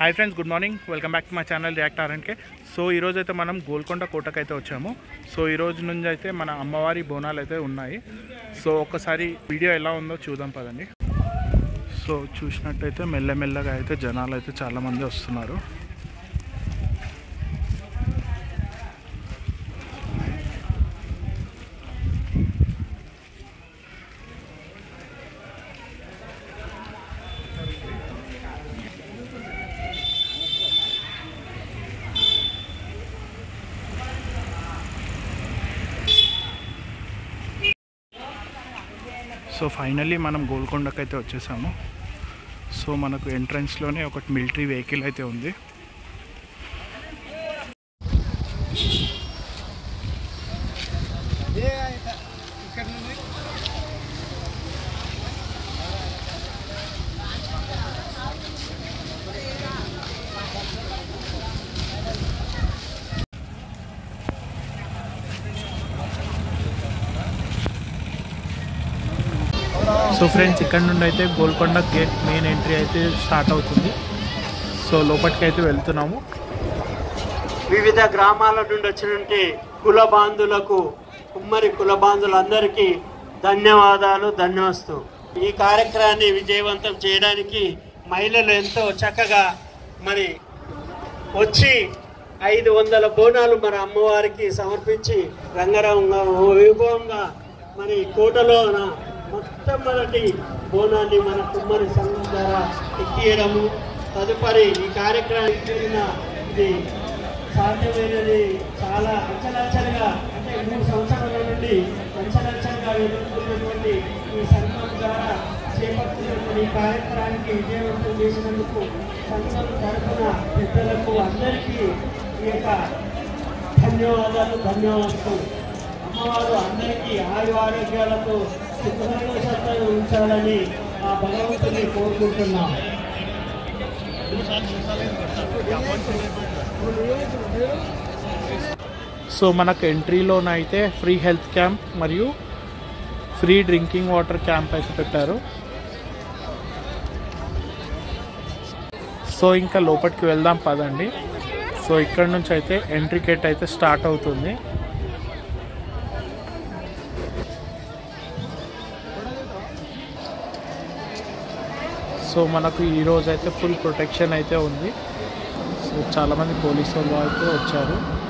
hi friends good morning welcome back to my channel react RNK so ఈరోజు అయితే మనం గోల్కొండ కోటకు అయితే వచ్చాము సో ఈ రోజు నుంచి అయితే మన అమ్మవారి బోనాలు అయితే ఉన్నాయి సో ఒకసారి వీడియో ఎలా ఉందో చూద్దాం పదండి సో చూసినట్టయితే మెల్లమెల్లగా అయితే జనాలు అయితే చాలామంది వస్తున్నారు సో ఫైనల్లీ మనం గోల్కొండకు అయితే వచ్చేసాము సో మనకు ఎంట్రన్స్లోనే ఒకటి మిలిటరీ వెహికల్ అయితే ఉంది సో ఫ్రెండ్స్ ఇక్కడ నుండి అయితే గోల్కొండ గేట్ మెయిన్ ఎంట్రీ అయితే స్టార్ట్ అవుతుంది సో లోపలికి అయితే వెళ్తున్నాము వివిధ గ్రామాల నుండి వచ్చినటువంటి కుల బాంధులకు ఉమ్మడి కుల బాంధులందరికీ ధన్యవాదాలు ధన్యవస్తు ఈ కార్యక్రమాన్ని విజయవంతం చేయడానికి మహిళలు ఎంతో చక్కగా మరి వచ్చి ఐదు వందల బోనాలు మన అమ్మవారికి సమర్పించి రంగరంగ వైభవంగా మరి కోటలోన మొట్టమొదటి బోనాన్ని మన కుమ్మరి సంఘం ద్వారా ఎక్కియడము తదుపరి ఈ కార్యక్రమానికి జరిగిన ఇది సాధ్యమైనది చాలా అంచలంచలుగా అంటే మూడు సంవత్సరాల నుండి అంచలంచలుగా ఎదుర్కొన్నటువంటి ఈ సంఘం ద్వారా చేపడుతున్నటువంటి ఈ కార్యక్రమానికి విజయవంతం చేసినందుకు సంఘం తరఫున పెద్దలకు అందరికీ ఈ యొక్క ధన్యవాదాలు ధన్యవాదాలు అమ్మవారు అందరికీ ఆయు ఆరోగ్యాలతో సుఖ సంతోషాలతో ఉంచాలని ఆ భగవంతుని కోరుకుంటున్నాం సో మనకు ఎంట్రీలోనైతే ఫ్రీ హెల్త్ క్యాంప్ మరియు ఫ్రీ డ్రింకింగ్ వాటర్ క్యాంప్ అయితే పెట్టారు సో ఇంకా లోపలికి వెళ్దాం పదండి సో ఇక్కడ నుంచి అయితే ఎంట్రీ గేట్ అయితే స్టార్ట్ అవుతుంది సో మనకు ఈరోజు అయితే ఫుల్ ప్రొటెక్షన్ అయితే ఉంది సో చాలామంది పోలీసు వాళ్ళు అయితే వచ్చారు